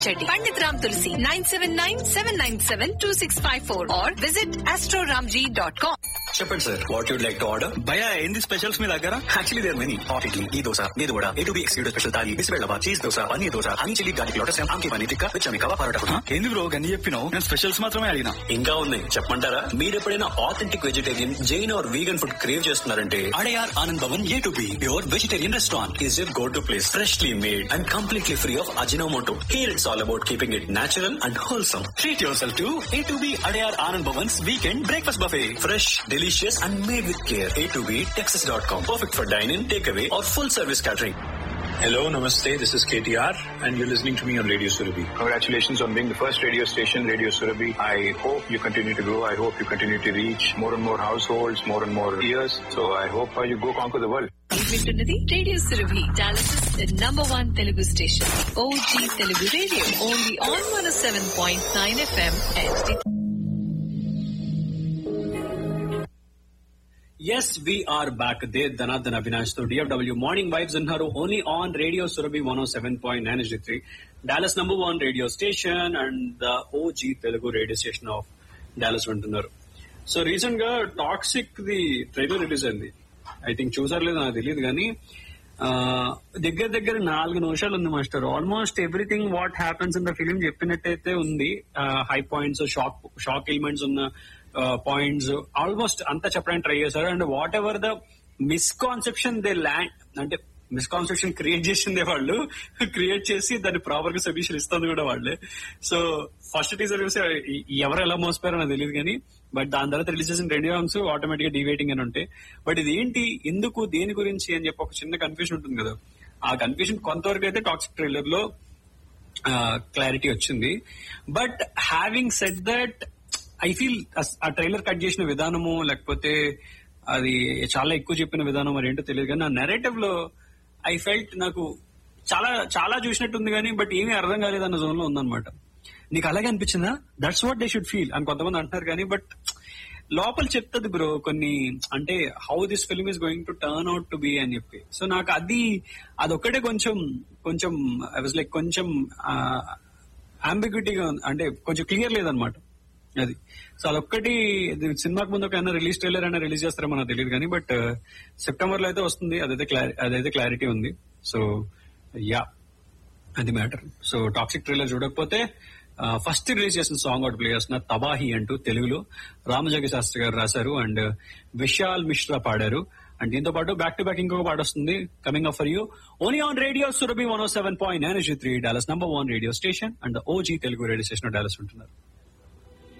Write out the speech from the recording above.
Chetty. Pandit Ram Tulsi 979-797-2654 or visit astroramji.com. చెప్పండి sir what you'd like to order భయ ఏంది specials మీ దగ్గర actually there many hot idli ఈ దోశ మీరు కూడా A two B exclusive special thali బిస్బెల్లవా cheese dosa paneer dosa honey chilli garlic lotus ఆమ్కి పన్నీర్ టిక్కా విచమి కవా పరోటా ఏంది బ్రో గన్ని చెప్పినావు నేను స్పెషల్స్ మాత్రమే అడిగినా ఇంకా ఉన్నాయి చెప్పమంటారా మీరు ఎప్పుడైనా authentic vegetarian Jain or vegan food crave చేస్తున్నారంటే Adyar Anand Bhavan A two B pure vegetarian restaurant is your go to place freshly made and completely free of Ajinomoto here it's all about keeping it natural and wholesome treat yourself to A two B Adyar Anand Bhavan's weekend breakfast buffet fresh delicious and made with care A two B Texas dot com perfect for dyne in take away or full service catering Hello, Namaste. This is KTR, and you're listening to me on Radio Surabhi. Congratulations on being the first radio station, Radio Surabhi. I hope you continue to grow. I hope you continue to reach more and more households, more and more ears. So I hope uh, you go conquer the world. వింటున్నది radio Surabhi Dallas number one Telugu station OG Telugu radio only on one seven point nine FM yes we're back the Janardhan Avinash తో DFW morning vibes ఉన్నారు only on radio Surabhi one seven point nine three Dallas number one radio station and the OG Telugu radio station of Dallas వింటున్నారు so recent గా Toxic the trailer release అయింది I think చూసారు లేదు నాకు తెలియదు కానీ ఆ, దగ్గర దగ్గర నాలుగు నిమిషాలు ఉంది master almost everything what happens in the film చెప్పినట్టయితే ఉంది high points shock shock elements ఉన్న పాయింట్స్ ఆల్మోస్ట్ అంతా చెప్పడానికి ట్రై చేశారు and whatever the misconception they land అంటే మిస్కాన్సెప్షన్ క్రియేట్ చేసిందే వాళ్ళు క్రియేట్ చేసి దాన్ని ప్రాపర్ గా సొల్యూషన్ ఇస్తుంది కూడా వాళ్ళే సో ఫస్ట్ టీజర్ చూసి ఎవరు ఎలా మోసపోయారో నాకు తెలియదు కానీ బట్ దాని తర్వాత రిలీజ్ చేసిన రెండు సాంగ్స్ ఆటోమేటిక్ గా డివేటింగ్ అని ఉంటాయి బట్ ఇది ఏంటి ఎందుకు దేని గురించి అని చెప్పి ఒక చిన్న కన్ఫ్యూజన్ ఉంటుంది కదా ఆ కన్ఫ్యూజన్ కొంతవరకు అయితే టాక్సిక్ ట్రైలర్ లో క్లారిటీ వచ్చింది but having set that I feel ఆ ట్రైలర్ కట్ చేసిన విధానము లేకపోతే అది చాలా ఎక్కువ చెప్పిన విధానం మరి ఏంటో తెలియదు కానీ నా నెరేటివ్ లో ఐ ఫెల్ట్ నాకు చాలా చాలా చూసినట్టుంది కానీ బట్ ఏమీ అర్థం కాలేదన్న జోన్ లో ఉందన్నమాట నీకు అలాగే అనిపించిందా that's what they should feel అని కొంతమంది అంటున్నారు కానీ బట్ లోపల చెప్తుంది బ్రో కొన్ని అంటే how this film is going to turn out to be అని చెప్పి సో నాకు అది అదొక్కటే కొంచెం కొంచెం ఐ వాజ్ లైక్ కొంచెం అంబిగ్యూటీగా అంటే కొంచెం క్లియర్ లేదనమాట అది సో అదొక్కటి ఇది సినిమాకి ముందు ఒక రిలీజ్ ట్రైలర్ అయినా రిలీజ్ చేస్తారేమో నాకు తెలియదు కానీ బట్ సెప్టెంబర్ లో అయితే వస్తుంది అదైతే క్లారి అదైతే క్లారిటీ ఉంది సో యా అది మ్యాటర్ సో టాక్సిక్ ట్రైలర్ చూడకపోతే ఫస్ట్ రిలీజ్ చేసిన సాంగ్ ఒకటి ప్లే చేస్తున్న తబాహి అంటూ తెలుగులో రామజోగి శాస్త్రి గారు రాశారు అండ్ విశాల్ మిశ్రా పాడారు అండ్ దీంతో పాటు బ్యాక్ టు బ్యాక్ ఇంకొక పాట వస్తుంది coming up for you only on radio Surabhi one seven point nine Dallas number one radio station and OG Telugu radio station Dallas ఉంటున్నారు